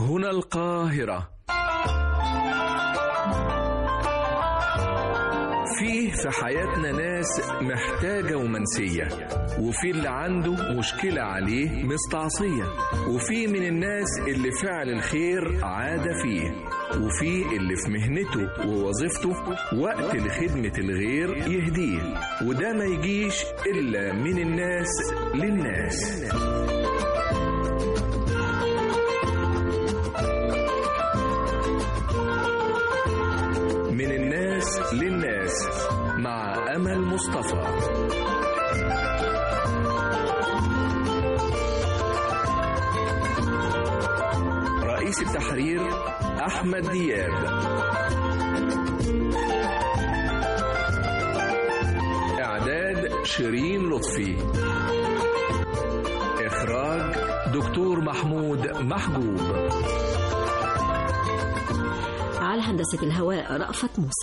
هنا القاهرة فيه في حياتنا ناس محتاجة ومنسية وفي اللي عنده مشكلة عليه مستعصية وفي من الناس اللي فعل الخير عادة فيه وفي اللي في مهنته ووظيفته وقت لخدمة الغير يهديه وده ما يجيش إلا من الناس للناس من الناس للناس مع أمل مصطفى رئيس التحرير أحمد دياب إعداد شيرين لطفي إخراج دكتور محمود محجوب على هندسة الهواء رأفت موسى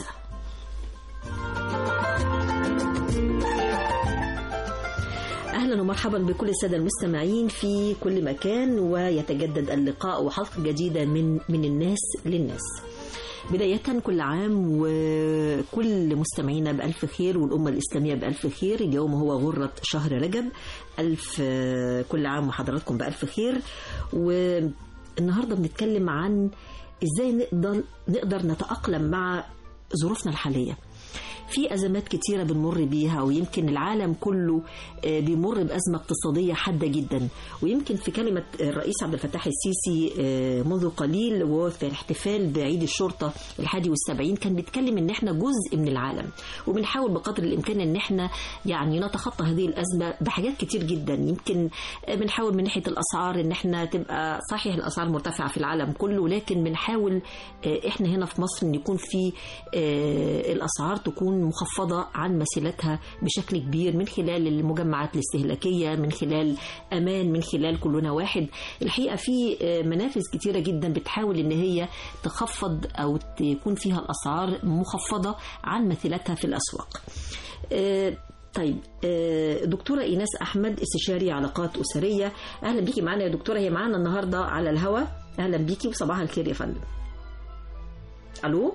أهلا ومرحبا بكل السادة المستمعين في كل مكان ويتجدد اللقاء وحلقة جديدة من من الناس للناس بداية كل عام وكل مستمعينا بألف خير والأمة الإسلامية بألف خير اليوم هو غرة شهر رجب ألف كل عام وحضراتكم بألف خير والنهاردة بنتكلم عن ازاي نقدر نقدر نتأقلم مع ظروفنا الحالية في أزمات كتيرة بنمر بيها ويمكن العالم كله بيمر بأزمة اقتصادية حادة جدا ويمكن في كلمة الرئيس عبد الفتاح السيسي منذ قليل وهو في الاحتفال بعيد الشرطة الحادي والسبعين كان بيتكلم ان احنا جزء من العالم وبنحاول بقدر الامكان ان احنا يعني نتخطى هذه الأزمة بحاجات كتير جدا يمكن بنحاول من ناحية الأسعار ان احنا تبقى صحيح الأسعار مرتفعة في العالم كله لكن بنحاول احنا هنا في مصر ان يكون في الأسعار تكون مخفضة عن مثيلتها بشكل كبير من خلال المجمعات الاستهلاكية من خلال أمان من خلال كلنا واحد الحقيقة في منافذ كتيرة جدا بتحاول إن هي تخفض أو تكون فيها الأسعار مخفضة عن مثيلتها في الأسواق طيب دكتورة إيناس أحمد استشاري علاقات أسرية أهلا بيكي معانا يا دكتورة هي معانا النهاردة على الهوا أهلا بيكي وصباح الخير يا فندم ألو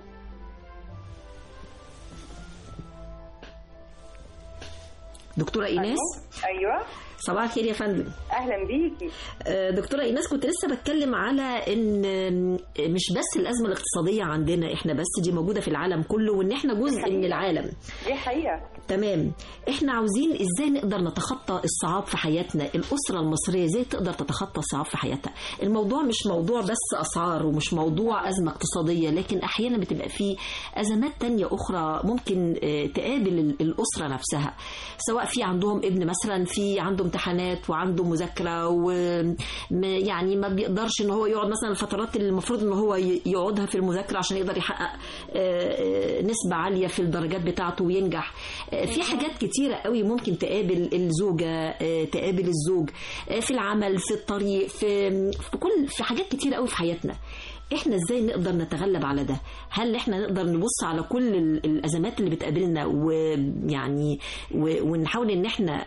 دكتورة إيناس ايوه صباح الخير يا فندم اهلا بيكي دكتورة إيناس كنت لسه بتكلم على ان مش بس الأزمة الاقتصادية عندنا احنا بس دي موجودة في العالم كله وان احنا جزء من العالم دي حقيقه تمام احنا عاوزين ازاي نقدر نتخطى الصعاب في حياتنا الأسرة المصرية ازاي تقدر تتخطى الصعاب في حياتها الموضوع مش موضوع بس أسعار ومش موضوع أزمة اقتصادية لكن أحيانا بتبقى في أزمات تانية أخرى ممكن تقابل الأسرة نفسها سواء في عندهم ابن مثلا في عنده امتحانات وعنده مذاكرة ويعني ما بيقدرش ان هو يقعد مثلا الفترات اللي المفروض ان هو يقعدها في المذاكرة عشان يقدر يحقق نسبة عالية في الدرجات بتاعته وينجح في حاجات كتيرة قوي ممكن تقابل الزوجة تقابل الزوج في العمل في الطريق في في كل في حاجات كتيرة قوي في حياتنا احنا ازاي نقدر نتغلب على ده هل احنا نقدر نبص على كل الازمات اللي بتقابلنا ويعني ونحاول ان احنا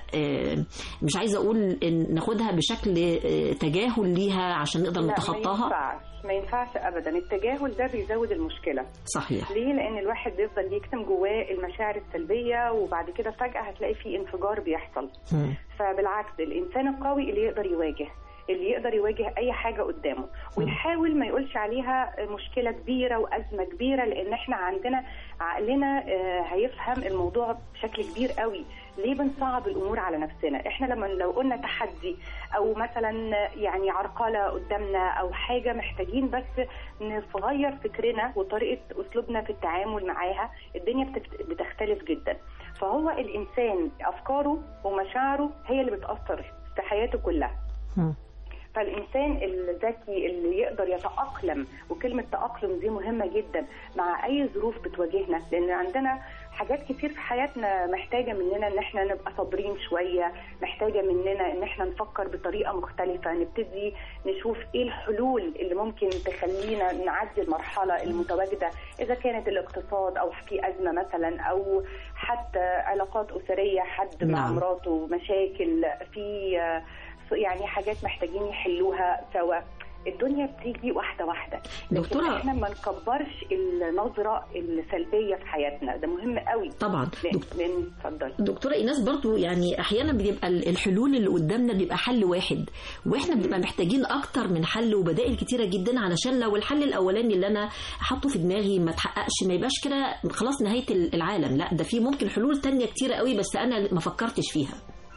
مش عايزه اقول إن ناخدها بشكل تجاهل ليها عشان نقدر لا، نتخطاها ما ينفعش ما ينفعش ابدا التجاهل ده بيزود المشكله صحيح ليه لان الواحد بيفضل يكتم جواه المشاعر السلبيه وبعد كده فجاه هتلاقي في انفجار بيحصل مم. فبالعكس الانسان القوي اللي يقدر يواجه اللي يقدر يواجه اي حاجه قدامه ويحاول ما يقولش عليها مشكله كبيره وازمه كبيره لان احنا عندنا عقلنا آه، هيفهم الموضوع بشكل كبير قوي ليه بنصعب الامور على نفسنا احنا لما لو قلنا تحدي او مثلا يعني عرقله قدامنا او حاجه محتاجين بس نغير فكرنا وطريقه اسلوبنا في التعامل معاها الدنيا بتفت- بتختلف جدا فهو الانسان افكاره ومشاعره هي اللي بتاثر في حياته كلها مم. فالانسان الذكي اللي يقدر يتاقلم وكلمه تاقلم دي مهمه جدا مع اي ظروف بتواجهنا لان عندنا حاجات كتير في حياتنا محتاجه مننا ان احنا نبقى صابرين شويه محتاجه مننا ان احنا نفكر بطريقه مختلفه نبتدي نشوف ايه الحلول اللي ممكن تخلينا نعدي المرحله المتواجده اذا كانت الاقتصاد او في ازمه مثلا او حتى علاقات اسريه حد مع نعم. مراته مشاكل في يعني حاجات محتاجين يحلوها سوا الدنيا بتيجي واحده واحده لكن دكتورة- احنا ما نكبرش النظره السلبيه في حياتنا ده مهم قوي طبعا لان دك- لأن- اتفضل دكتورة إيناس برضو يعني أحيانا بيبقى ال- الحلول اللي قدامنا بيبقى حل واحد وإحنا بنبقى محتاجين أكتر من حل وبدائل كتيرة جدا علشان لو الحل الأولاني اللي أنا حاطه في دماغي ما تحققش ما يبقاش كده خلاص نهاية ال- العالم لا ده في ممكن حلول تانية كتيرة قوي بس أنا ما فكرتش فيها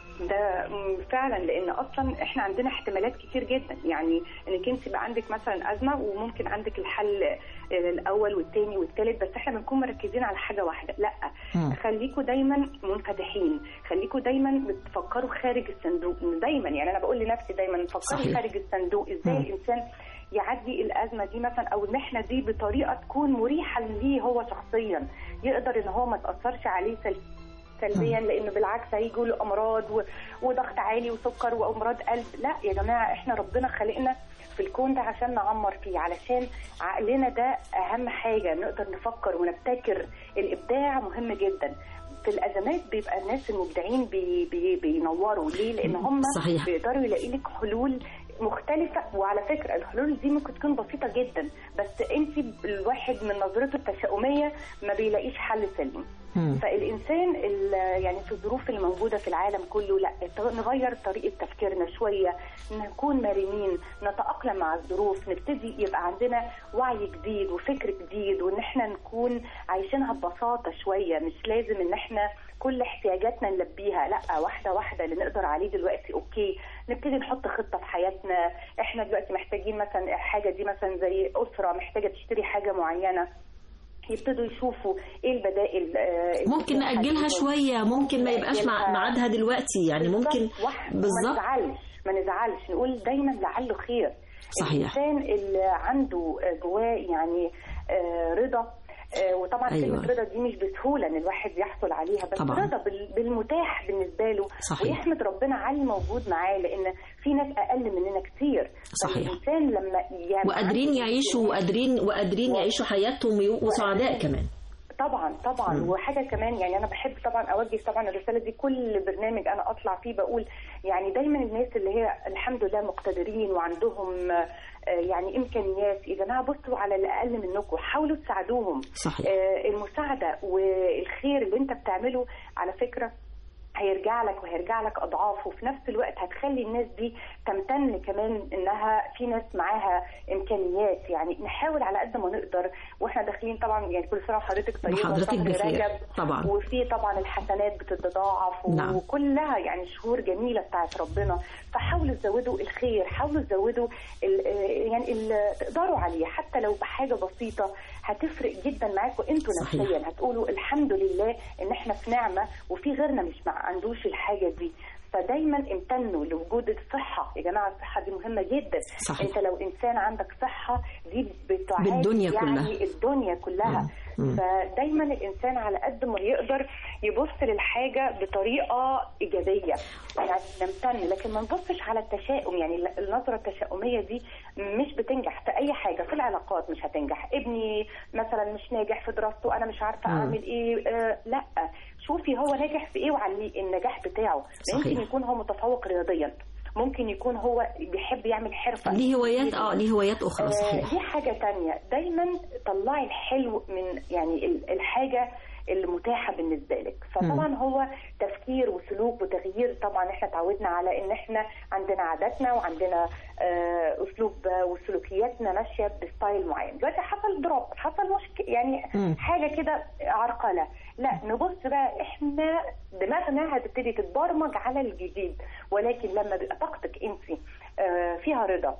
ده م- فعلا لان اصلا احنا عندنا احتمالات كتير جدا يعني انك انت يبقى عندك مثلا ازمه وممكن عندك الحل آه، الاول والثاني والثالث بس احنا بنكون مركزين على حاجه واحده لا مم. خليكوا دايما منفتحين خليكوا دايما بتفكروا خارج الصندوق دايما يعني انا بقول لنفسي دايما فكروا صحيح. خارج الصندوق ازاي مم. الانسان يعدي الازمه دي مثلا او المحنه دي بطريقه تكون مريحه ليه هو شخصيا يقدر ان هو ما تاثرش عليه سلبيا سلبيا لانه بالعكس هيجوا له امراض و- وضغط عالي وسكر وامراض قلب لا يا جماعه احنا ربنا خلقنا في الكون ده عشان نعمر فيه علشان عقلنا ده اهم حاجه نقدر نفكر ونبتكر الابداع مهم جدا في الازمات بيبقى الناس المبدعين بي بي بينوروا ليه لان هم صحيح. بيقدروا يلاقي لك حلول مختلفة وعلى فكرة الحلول دي ممكن تكون بسيطة جدا بس انت الواحد من نظرته التشاؤمية ما بيلاقيش حل سليم مم. فالانسان ال- يعني في الظروف اللي موجوده في العالم كله لا نغير طريقه تفكيرنا شويه نكون مرنين نتاقلم مع الظروف نبتدي يبقى عندنا وعي جديد وفكر جديد وان احنا نكون عايشينها ببساطه شويه مش لازم ان احنا كل احتياجاتنا نلبيها لا واحده واحده اللي نقدر عليه دلوقتي اوكي نبتدي نحط خطه في حياتنا احنا دلوقتي محتاجين مثلا حاجه دي مثلا زي اسره محتاجه تشتري حاجه معينه يبتدوا يشوفوا ايه البدائل آه، اللي ممكن ممكن نأجلها نحددها. شوية ممكن ما يبقاش مع نأجلها. ميعادها دلوقتي يعني ممكن بالظبط. واحد. ما بالظبط نزعلش ما نزعلش نقول دايما لعله خير صحيح. الانسان اللي عنده جواه يعني آه، رضا آه، وطبعا أيوة. كلمه رضا دي مش بسهوله ان الواحد يحصل عليها بس طبعاً. رضا بال- بالمتاح بالنسبه له صحيح. ويحمد ربنا على الموجود معاه لان في ناس اقل مننا كتير صحيح. فالانسان لما يعني وقادرين عنده يعيشوا وقادرين وقادرين يعيشوا حياتهم ويبقوا سعداء كمان طبعا طبعا وحاجه كمان يعني انا بحب طبعا اوجه طبعا الرساله دي كل برنامج انا اطلع فيه بقول يعني دايما الناس اللي هي الحمد لله مقتدرين وعندهم آه، يعني امكانيات يا جماعه بصوا على الاقل منكم حاولوا تساعدوهم صحيح. آه، المساعده والخير اللي انت بتعمله على فكره هيرجع لك وهيرجع لك اضعاف وفي نفس الوقت هتخلي الناس دي تمتن كمان انها في ناس معاها امكانيات يعني نحاول على قد ما نقدر واحنا داخلين طبعا يعني كل سنه وحضرتك طيبه وحضرتك شهر بخير. رجب طبعا. وفي طبعا الحسنات بتتضاعف و- نعم. وكلها يعني شهور جميله بتاعت ربنا فحاولوا تزودوا الخير حاولوا تزودوا ال- آه، يعني ال- تقدروا عليه حتى لو بحاجه بسيطه هتفرق جدا معاكم انتوا صحيح. نفسيا هتقولوا الحمد لله ان احنا في نعمه وفي غيرنا مش ما عندوش الحاجه دي فدايما امتنوا لوجود الصحه يا جماعه الصحه دي مهمه جدا صحيح. انت لو انسان عندك صحه دي بتعادل بالدنيا يعني كلها. الدنيا كلها مم. فدايما الانسان على قد ما يقدر يبص للحاجه بطريقه ايجابيه يعني نمتن لكن ما نبصش على التشاؤم يعني النظره التشاؤميه دي مش بتنجح في اي حاجه في العلاقات مش هتنجح ابني مثلا مش ناجح في دراسته انا مش عارفه مم. اعمل ايه آه لا شوفي هو ناجح في ايه وعليه النجاح بتاعه صحيح. ممكن يكون هو متفوق رياضيا ممكن يكون هو بيحب يعمل حرفه ليه هوايات اه ليه هوايات اخرى آه، صحيح دي حاجة تانية دايما طلعي الحلو من يعني ال- الحاجة المتاحة بالنسبة لك فطبعا هو تفكير وسلوك وتغيير طبعا احنا تعودنا على ان احنا عندنا عاداتنا وعندنا آه، اسلوب آه، وسلوكياتنا ماشية بستايل معين دلوقتي حصل دروب حصل مشكلة يعني مم. حاجة كده عرقلة لا نبص بقى احنا دماغنا هتبتدي تتبرمج على الجديد ولكن لما بيبقى طاقتك انت آه، فيها رضا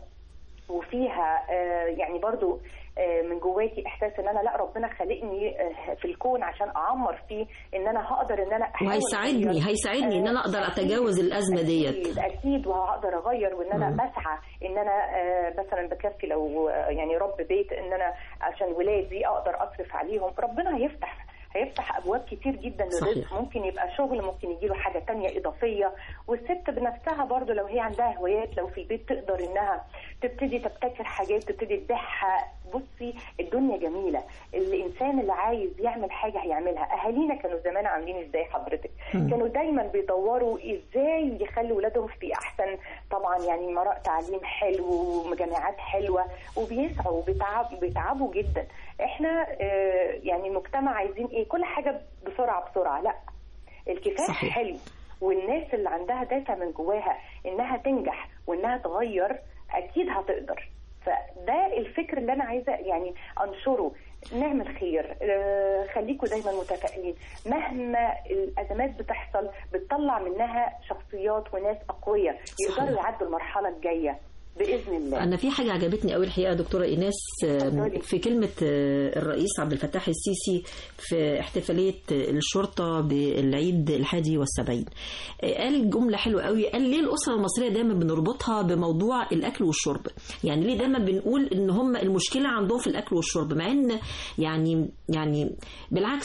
وفيها آه، يعني برضو آه، من جواكي احساس ان انا لا ربنا خلقني آه، في الكون عشان اعمر فيه ان انا هقدر ان انا احاول وهيساعدني أغير. هيساعدني ان انا اقدر اتجاوز الازمه ديت اكيد اكيد وهقدر اغير وان انا مم. بسعى ان انا آه، مثلا بكفي لو آه، يعني رب بيت ان انا عشان ولادي اقدر اصرف عليهم ربنا هيفتح هيفتح ابواب كتير جدا للرزق صحيح. ممكن يبقى شغل ممكن يجي له حاجه تانية اضافيه والست بنفسها برضو لو هي عندها هوايات لو في البيت تقدر انها تبتدي تبتكر حاجات تبتدي تبيعها بصي الدنيا جميله الانسان اللي عايز يعمل حاجه هيعملها اهالينا كانوا زمان عاملين ازاي حضرتك كانوا دايما بيدوروا ازاي يخلوا ولادهم في احسن طبعا يعني مراء تعليم حلو وجامعات حلوه وبيسعوا وبيتعب بيتعبوا جدا احنا آه، يعني المجتمع عايزين ايه كل حاجه بسرعه بسرعه لا الكفاح صحيح. حلو والناس اللي عندها دافع من جواها انها تنجح وانها تغير اكيد هتقدر فده الفكر اللي انا عايزه يعني انشره نعمل خير آه، خليكوا دايما متفائلين مهما الازمات بتحصل بتطلع منها شخصيات وناس اقوياء يقدروا صحيح. يعدوا المرحله الجايه باذن الله أنا في حاجة عجبتني قوي الحقيقة دكتورة إيناس آه، اتفضلي. في كلمة آه، الرئيس عبد الفتاح السيسي في احتفالية الشرطة بالعيد الحادي والسبعين آه، قال جملة حلوة قوي قال ليه الأسرة المصرية دايما بنربطها بموضوع الأكل والشرب يعني ليه دايما بنقول إن هم المشكلة عندهم في الأكل والشرب مع إن يعني يعني بالعكس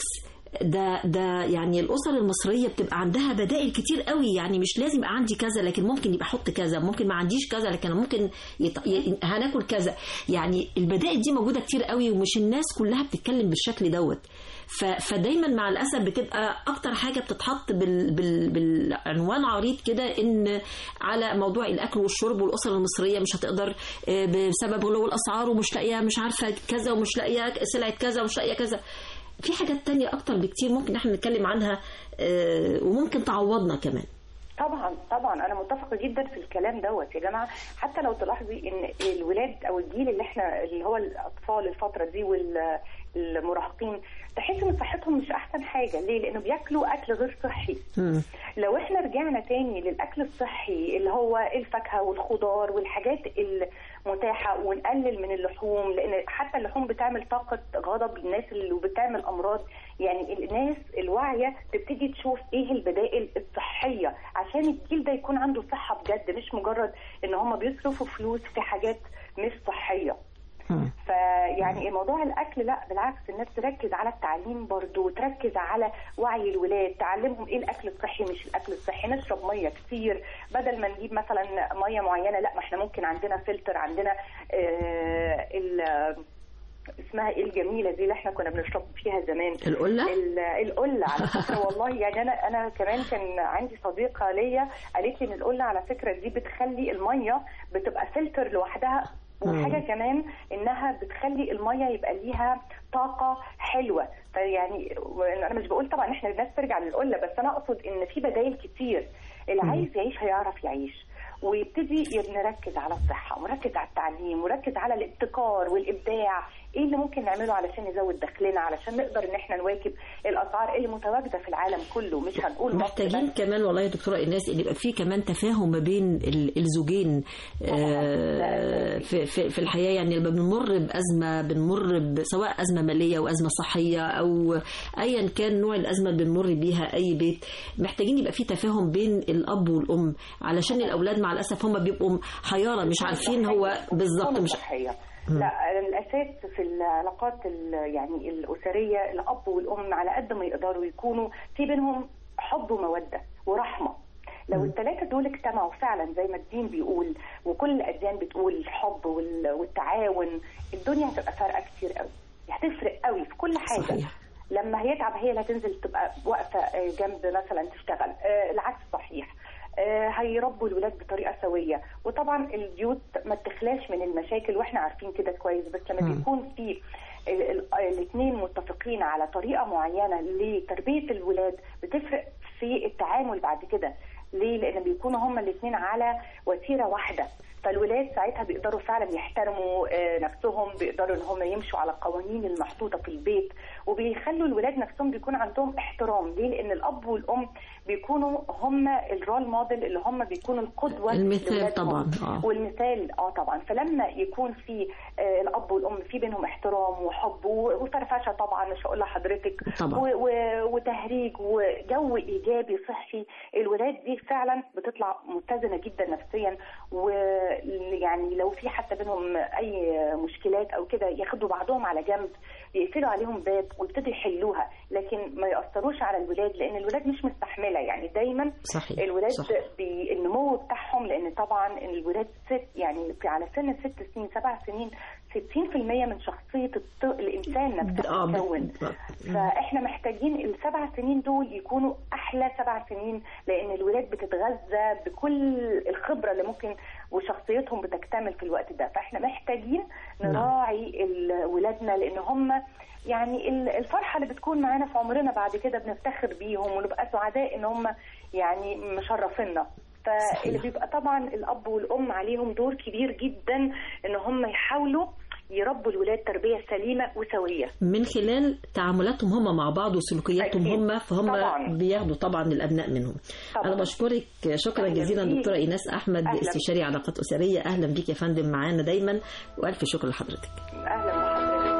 ده ده يعني الاسر المصريه بتبقى عندها بدائل كتير قوي يعني مش لازم يبقى عندي كذا لكن ممكن يبقى احط كذا ممكن ما عنديش كذا لكن أنا ممكن يط... ي... هناكل كذا يعني البدائل دي موجوده كتير قوي ومش الناس كلها بتتكلم بالشكل دوت ف... فدايما مع الاسف بتبقى اكتر حاجه بتتحط بال... بال... بالعنوان عريض كده ان على موضوع الاكل والشرب والاسر المصريه مش هتقدر آه، بسبب غلو الاسعار ومش لاقيه مش عارفه كذا ومش لاقيه سلعه كذا ومش لاقيه كذا في حاجات تانية أكتر بكتير ممكن احنا نتكلم عنها آه، وممكن تعوضنا كمان طبعا طبعا انا متفقه جدا في الكلام دوت يا جماعه حتى لو تلاحظي ان الولاد او الجيل اللي احنا اللي هو الاطفال الفتره دي والمراهقين تحس ان صحتهم مش احسن حاجه ليه لانه بياكلوا اكل غير صحي مم. لو احنا رجعنا تاني للاكل الصحي اللي هو الفاكهه والخضار والحاجات المتاحه ونقلل من اللحوم لان حتى اللحوم بتعمل طاقه غضب للناس اللي وبتعمل امراض يعني الناس الواعيه تبتدي تشوف ايه البدائل الصحيه عشان الجيل ده يكون عنده صحه بجد مش مجرد ان هم بيصرفوا فلوس في حاجات مش صحيه مم. فيعني موضوع الاكل لا بالعكس الناس تركز على التعليم برضو وتركز على وعي الولاد تعلمهم ايه الاكل الصحي مش الاكل الصحي نشرب ميه كتير بدل ما نجيب مثلا ميه معينه لا ما احنا ممكن عندنا فلتر عندنا آه ال- اسمها ايه الجميله دي اللي احنا كنا بنشرب فيها زمان القلة؟ ال- القله على فكره والله يعني انا انا كمان كان عندي صديقه ليا قالت لي ان القله على فكره دي بتخلي الميه بتبقى فلتر لوحدها وحاجه كمان انها بتخلي الميه يبقى ليها طاقه حلوه فيعني انا مش بقول طبعا احنا الناس ترجع للقله بس انا اقصد ان في بدائل كتير اللي عايز يعيش هيعرف يعيش ويبتدي نركز على الصحه ونركز على التعليم ونركز على الابتكار والابداع ايه اللي ممكن نعمله علشان نزود دخلنا علشان نقدر ان احنا نواكب الاسعار اللي متواجده في العالم كله مش هنقول مصر محتاجين بس. كمان والله يا دكتوره ايناس ان يبقى في كمان تفاهم ما بين ال- الزوجين آه، في في في الحياه يعني لما بنمر بازمه بنمر ب- سواء ازمه ماليه او ازمه صحيه او ايا كان نوع الازمه اللي بنمر بيها اي بيت محتاجين يبقى في تفاهم بين الاب والام علشان الاولاد مع الاسف هم بيبقوا حياره مش عارفين هو بالظبط تكون مش صحية. لا الاساس في العلاقات ال- يعني الاسريه الاب والام على قد ما يقدروا يكونوا في بينهم حب وموده ورحمه لو الثلاثه دول اجتمعوا فعلا زي ما الدين بيقول وكل الاديان بتقول الحب وال- والتعاون الدنيا هتبقى فارقه كتير قوي هتفرق قوي في كل حاجه صحيح. لما هيتعب هي اللي هتنزل تبقى واقفه آه، جنب مثلا تشتغل آه، العكس صحيح آه، هيربوا الولاد بطريقه سويه وطبعا البيوت ما تخلاش من المشاكل واحنا عارفين كده كويس بس لما مم. بيكون في الاثنين متفقين على طريقه معينه لتربيه الولاد بتفرق في التعامل بعد كده ليه؟ لان بيكونوا هما الاثنين على وتيره واحده فالولاد ساعتها بيقدروا فعلا يحترموا آه، نفسهم بيقدروا ان هم يمشوا على القوانين المحطوطه في البيت وبيخلوا الولاد نفسهم بيكون عندهم احترام ليه؟ لان الاب والام بيكونوا هم الرول موديل اللي هم بيكونوا القدوه المثال لولادهم. طبعا اه والمثال اه طبعا فلما يكون في آه الاب والام في بينهم احترام وحب و- وفرفشه طبعا مش هقول لحضرتك طبعا. و- و- وتهريج وجو ايجابي صحي الولاد دي فعلا بتطلع متزنه جدا نفسيا ويعني لو في حتى بينهم اي مشكلات او كده ياخدوا بعضهم على جنب يقفلوا عليهم باب ويبتدوا يحلوها لكن ما ياثروش على الولاد لان الولاد مش مستحمله يعني دايما صحيح الولاد صح. بالنمو بتاعهم لان طبعا الولاد ست يعني في على سن ست سنين سبع سنين 60% من شخصيه الط... الانسان آه، نفسها بتتكون بالضبط. فاحنا محتاجين السبع سنين دول يكونوا احلى سبع سنين لان الولاد بتتغذى بكل الخبره اللي ممكن وشخصيتهم بتكتمل في الوقت ده فاحنا محتاجين نراعي ال- ولادنا لان هم يعني ال- الفرحه اللي بتكون معانا في عمرنا بعد كده بنفتخر بيهم ونبقى سعداء ان هم يعني مشرفينا فاللي صحيح. بيبقى طبعا الاب والام عليهم دور كبير جدا ان هم يحاولوا يربوا الولاد تربيه سليمه وسويه من خلال تعاملاتهم هم مع بعض وسلوكياتهم أكيد. هم فهم طبعاً. بياخدوا طبعا الابناء منهم طبعاً. انا بشكرك شكرا أهلاً جزيلا بيك. دكتوره ايناس احمد أهلاً. استشاري علاقات اسريه اهلا بيك يا فندم معانا دايما والف شكر لحضرتك اهلا بحضرتك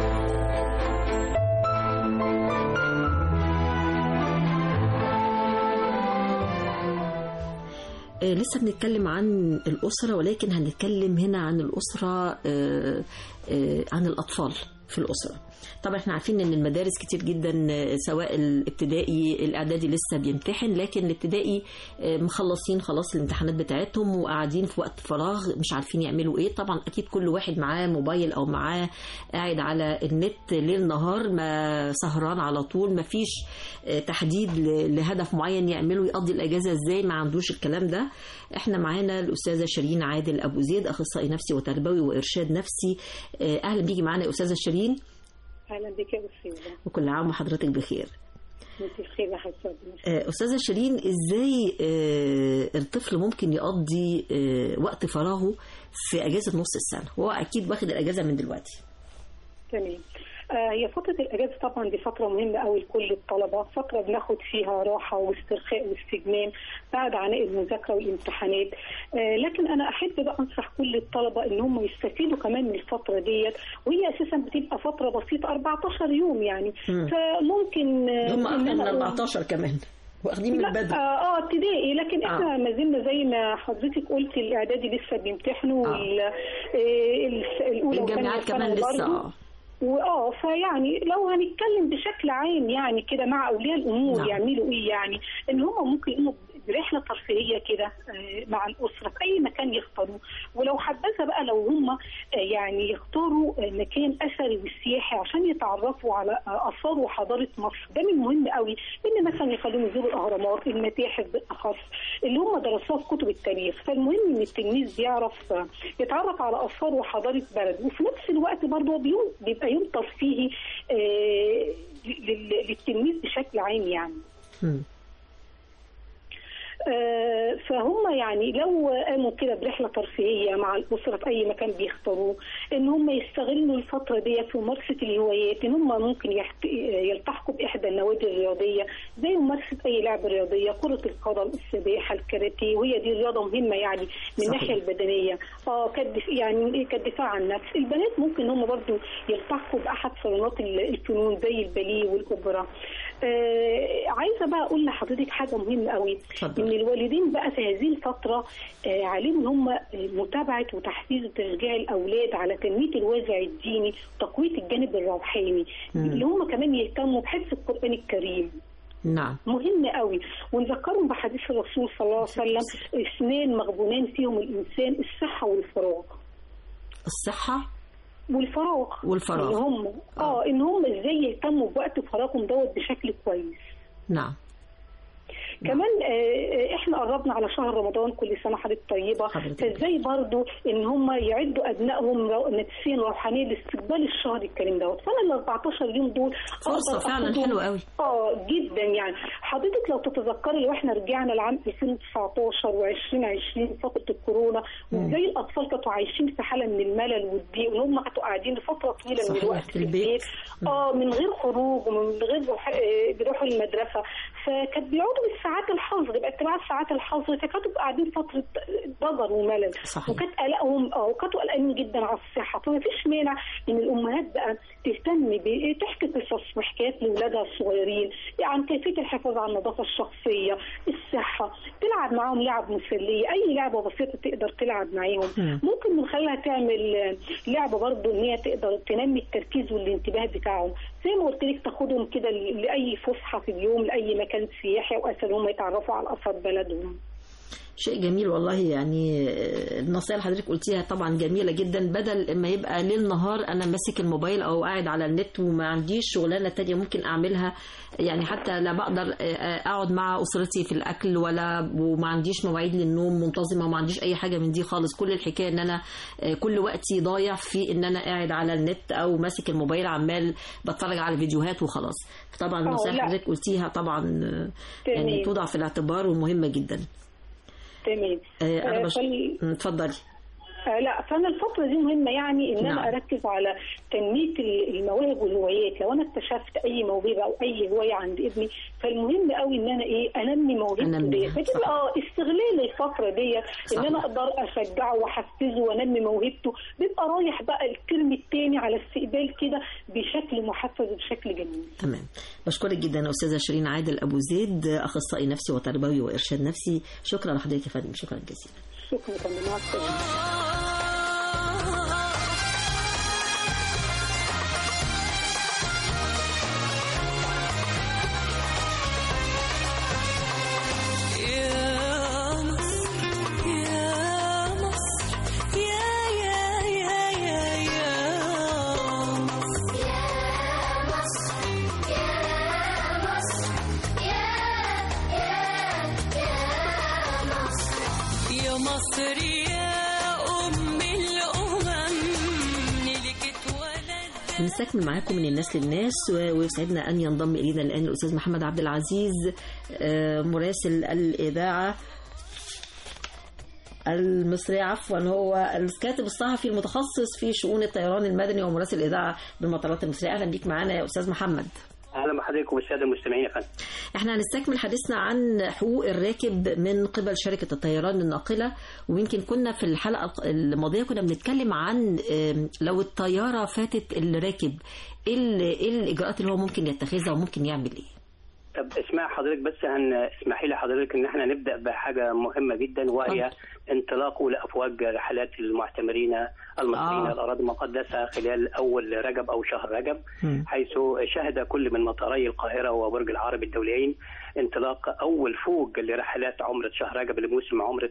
آه، لسه بنتكلم عن الأسرة ولكن هنتكلم هنا عن الأسرة آه، آه، عن الأطفال في الأسرة طبعا احنا عارفين ان المدارس كتير جدا آه، سواء الابتدائي الاعدادي لسه بيمتحن لكن الابتدائي آه، مخلصين خلاص الامتحانات بتاعتهم وقاعدين في وقت فراغ مش عارفين يعملوا ايه طبعا اكيد كل واحد معاه موبايل او معاه قاعد على النت ليل نهار ما سهران على طول ما فيش آه، تحديد ل- لهدف معين يعمله يقضي الاجازه ازاي ما عندوش الكلام ده احنا معانا الاستاذه شيرين عادل ابو زيد اخصائي نفسي وتربوي وارشاد نفسي آه، اهلا بيكي معانا يا استاذه شيرين اهلا بك يا استاذه وكل عام وحضرتك بخير انت بخير يا حسن آه، استاذه شيرين ازاي آه، الطفل ممكن يقضي آه، وقت فراغه في اجازه نص السنه هو اكيد واخد الاجازه من دلوقتي تمام آه، هي فترة الأجازة طبعا دي فترة مهمة أوي لكل الطلبة، فترة بناخد فيها راحة واسترخاء واستجمام بعد عناء المذاكرة والامتحانات، آه، لكن أنا أحب بقى أنصح كل الطلبة إن هم يستفيدوا كمان من الفترة ديت وهي أساسا بتبقى فترة بسيطة 14 يوم يعني، مم. فممكن آه، هم إن اكتر من أنا أقول- 14 كمان واخدين من لا بدري اه اه ابتدائي لكن احنا آه. ما زلنا زي ما حضرتك قلت الاعدادي لسه بيمتحنوا آه. وال آه، الس- الاولى الجامعات والثانية كمان ثانوي لسه برضو. آه. واه فيعني لو هنتكلم بشكل عام يعني كده مع اولياء الامور نعم. يعملوا ايه يعني ان هم ممكن يقوموا برحله ترفيهيه كده آه، مع الاسره في اي مكان يختاروه ولو حبذا بقى لو هم آه، يعني يختاروا آه، مكان اثري وسياحي عشان يتعرفوا على آه، اثار وحضاره مصر ده من المهم قوي ان مثلا يخلوهم يزوروا الاهرامات المتاحف بالاخص اللي هم درسوها في كتب التاريخ فالمهم ان التلميذ بيعرف آه، يتعرف على اثار وحضاره بلده وفي نفس الوقت برضه هو بيوم بيبقى يوم ترفيهي آه، لل- للتلميذ بشكل عام يعني مم. آه، فهم يعني لو قاموا كده برحله ترفيهيه مع الاسره في اي مكان بيختاروه ان هم يستغلوا الفتره ديت في ممارسه الهوايات ان هم ممكن يحت... يلتحقوا باحدى النوادي الرياضيه زي ممارسه اي لعبه رياضيه كره القدم السباحه الكاراتيه وهي دي رياضه مهمه يعني من صحيح. الناحيه البدنيه اه كالدف... يعني كالدفاع عن النفس البنات ممكن هم برضو يلتحقوا باحد صالونات ال- الفنون زي الباليه والاوبرا آه عايزه بقى اقول لحضرتك حاجه مهمه قوي اتفضل. ان الوالدين بقى في هذه الفتره آه عليهم ان هم آه، متابعه وتحفيز وتشجيع الاولاد على تنميه الوازع الديني وتقويه الجانب الروحاني مم. اللي هم كمان يهتموا بحفظ القران الكريم نعم مهم قوي ونذكرهم بحديث الرسول صلى الله عليه وسلم اثنين مغبونان فيهم الانسان الصحه والفراغ الصحه والفراغ والفراغ. ان هم اه ان هم ازاي يهتموا بوقت فراغهم دوت بشكل كويس نعم كمان آه، احنا قربنا على شهر رمضان كل سنه حضرتك طيبه حضرتك فازاي برضو ان هم يعدوا ابنائهم رو- نفسيا وروحانيا لاستقبال الشهر الكريم دوت فانا ال 14 يوم دول فرصه أقدر فعلا أخدهم- حلوه قوي اه جدا يعني حضرتك لو تتذكري لو احنا رجعنا لعام 2019 و2020 فتره الكورونا وازاي الاطفال كانوا عايشين في حاله من الملل والضيق وان هم كانوا قاعدين لفتره طويله من صحيح، الوقت في في البيت. البيت اه من غير خروج ومن غير روح- آه، بيروحوا المدرسه فكانت بيقعدوا بالساعات الحظر باتباع ساعات الحظر فكانوا قاعدين فتره ضجر وملل صحيح. وكانت قلقهم اه وكانوا قلقانين جدا على الصحه فما فيش مانع ان الامهات بقى تهتم ب- تحكي قصص وحكايات لاولادها الصغيرين عن كيفيه الحفاظ على النظافه الشخصيه الصحه تلعب معاهم لعب مسليه اي لعبه بسيطه تقدر تلعب معاهم مم. ممكن من خلالها تعمل آه، لعبه برضو ان هي تقدر تنمي التركيز والانتباه بتاعهم زي ما قلت لك تاخدهم كده ل- لاي فسحه في اليوم لاي مكان سياحي واثر هم يتعرفوا على اثار بلدهم شيء جميل والله يعني آه، النصيحه اللي حضرتك قلتيها طبعا جميله جدا بدل ما يبقى ليل نهار انا ماسك الموبايل او قاعد على النت وما عنديش شغلانه تانية ممكن اعملها يعني حتى لا بقدر آه، آه، اقعد مع اسرتي في الاكل ولا وما عنديش مواعيد للنوم منتظمه وما عنديش اي حاجه من دي خالص كل الحكايه ان انا آه، كل وقتي ضايع في ان انا قاعد على النت او ماسك الموبايل عمال بتفرج على فيديوهات وخلاص طبعا النصائح لا. اللي حضرتك قلتيها طبعا آه، يعني تمام. توضع في الاعتبار ومهمه جدا تمام آه، انا آه، بش... فال- م، اتفضلي آه، لا فانا الفتره دي مهمه يعني ان نعم. انا اركز على تنميه ال- المواهب والهوايات لو انا اكتشفت اي موهبه او اي هوايه عند ابني فالمهم قوي ان انا ايه انمي موهبته أنميها، دي فتبقى صح. اه استغلال الفتره دي ان صح. انا اقدر اشجعه واحفزه وانمي موهبته بيبقى رايح بقى الترم الثاني على استقبال كده بشكل محفز وبشكل جميل تمام بشكرك جدا استاذه شيرين عادل ابو زيد اخصائي نفسي وتربوي وارشاد نفسي شكرا لحضرتك يا فندم شكرا جزيلا شكرا فندم مع السلامه يا مصر يا مصر يا يا يا يا يا مصر يا مصر يا أم الأمم لك اتولد بنستكمل معاكم من الناس للناس و- ويسعدنا ان ينضم الينا الان الاستاذ محمد عبد العزيز آه، مراسل الاذاعه المصرية عفوا هو الكاتب الصحفي المتخصص في شؤون الطيران المدني ومراسل الإذاعة بالمطارات المصرية أهلا بيك معانا يا أستاذ محمد اهلا بحضرتك والساده المستمعين يا فندم احنا هنستكمل حديثنا عن حقوق الراكب من قبل شركة الطيران الناقلة ويمكن كنا في الحلقة الماضية كنا بنتكلم عن ام، لو الطيارة فاتت الراكب ايه ال- ايه الإجراءات اللي هو ممكن يتخذها وممكن يعمل ايه؟ طب اسمع حضرتك بس هن اسمحي لي حضرتك ان احنا نبدا بحاجه مهمه جدا وهي انطلاقه لافواج رحلات المعتمرين المصريين آه. الاراضي المقدسه خلال اول رجب او شهر رجب مم. حيث شهد كل من مطاري القاهره وبرج العرب الدوليين انطلاق اول فوج لرحلات عمره شهر رجب لموسم عمره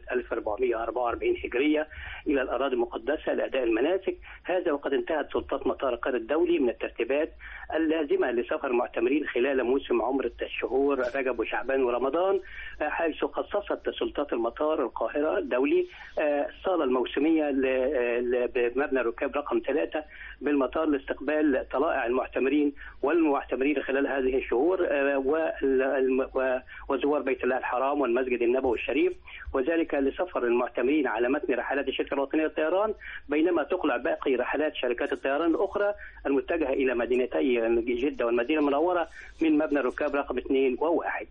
1444 هجريه الى الاراضي المقدسه لاداء المناسك هذا وقد انتهت سلطات مطار القاهره الدولي من الترتيبات اللازمه لسفر المعتمرين خلال موسم عمره الشهور رجب وشعبان ورمضان آه، حيث خصصت سلطات المطار القاهره الدولي آه، الصاله الموسميه ل- آه، ل- بمبنى ركاب رقم ثلاثه بالمطار لاستقبال طلائع المعتمرين والمعتمرين خلال هذه الشهور آه، وال- الم- و- وزوار بيت الله الحرام والمسجد النبوي الشريف وذلك لسفر المعتمرين على متن رحلات الشركه الوطنيه للطيران بينما تقلع باقي رحلات شركات الطيران الاخرى المتجهه الى مدينتي جده والمدينه المنوره من مبنى ركاب رقم اثنين وواحد.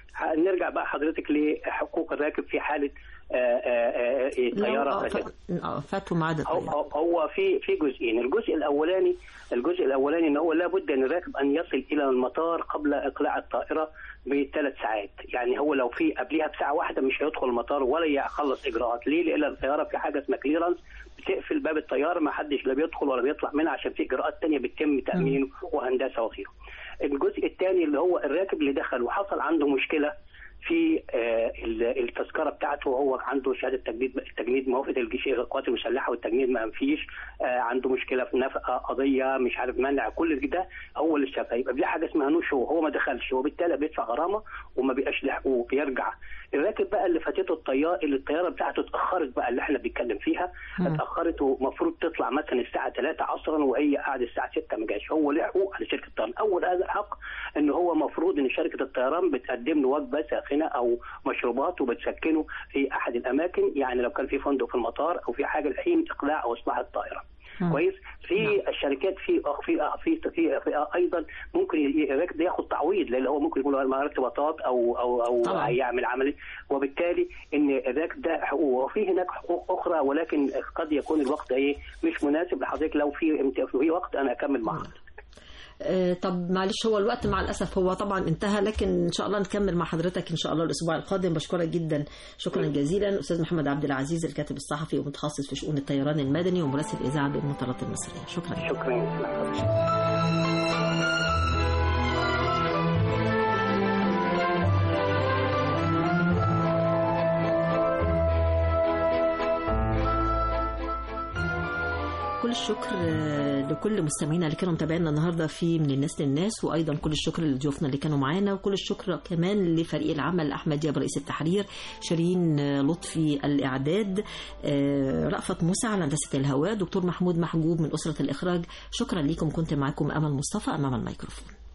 نرجع بقى حضرتك لحقوق الراكب في حاله آه، آه، آه، لو طياره آه، فاتت. ف- اه فاتوا ميعاد هو الطيارة هو- هو في في جزئين الجزء الاولاني الجزء الاولاني ان هو لابد ان الراكب ان يصل الى المطار قبل اقلاع الطائره بثلاث ساعات يعني هو لو في قبلها بساعه واحده مش هيدخل المطار ولا يخلص اجراءات ليه لان الطياره في حاجه اسمها كليرنس بتقفل باب الطياره ما حدش لا بيدخل ولا بيطلع منها عشان في اجراءات تانية بتتم تامينه وهندسه وغيره الجزء الثاني اللي هو الراكب اللي دخل وحصل عنده مشكله في آه، ال- التذكره بتاعته وهو عنده شهاده تجنيد التجنيد موافقه الجيش القوات المسلحه والتجنيد ما فيش آه، عنده مشكله في نفقه قضيه مش عارف منع كل ده هو اللي شافها يبقى في حاجه اسمها نو شو هو ما دخلش وبالتالي بيدفع غرامه وما بيبقاش له حقوق بيرجع الراكب بقى اللي فاتته الطياره اللي الطياره بتاعته اتاخرت بقى اللي احنا بنتكلم فيها مم. اتاخرت ومفروض تطلع مثلا الساعه 3 عصرا وهي قاعده الساعه 6 ما جاش هو له حقوق على شركه الطيران اول هذا الحق ان هو مفروض ان شركه الطيران بتقدم له وجبه ساخنه او مشروبات وبتسكنه في احد الاماكن يعني لو كان في فندق في المطار او في حاجه لحين اقلاع او اصلاح الطائره مم. كويس في الشركات في في في, في, في ايضا ممكن ي- الراكب ده ياخد تعويض لان هو ممكن يكون معاه ارتباطات او او او طبعاً. هيعمل عمل وبالتالي ان الراكب ده حقوق وفي هناك حقوق اخرى ولكن قد يكون الوقت ايه مش مناسب لحضرتك لو في امت- في وقت انا اكمل مع حضرتك آه، طب معلش هو الوقت مع الاسف هو طبعا انتهى لكن ان شاء الله نكمل مع حضرتك ان شاء الله الاسبوع القادم بشكرك جدا شكرا جزيلا استاذ محمد عبد العزيز الكاتب الصحفي ومتخصص في شؤون الطيران المدني ومراسل اذاعه بالمطارات المصريه شكرا شكرا الشكر آه، لكل مستمعينا اللي كانوا متابعينا النهارده في من الناس للناس وايضا كل الشكر لضيوفنا اللي كانوا معانا وكل الشكر كمان لفريق العمل احمد دياب رئيس التحرير شيرين آه، لطفي الاعداد آه، رأفت موسى على هندسه الهواء دكتور محمود محجوب من اسره الاخراج شكرا لكم كنت معكم امل مصطفى امام الميكروفون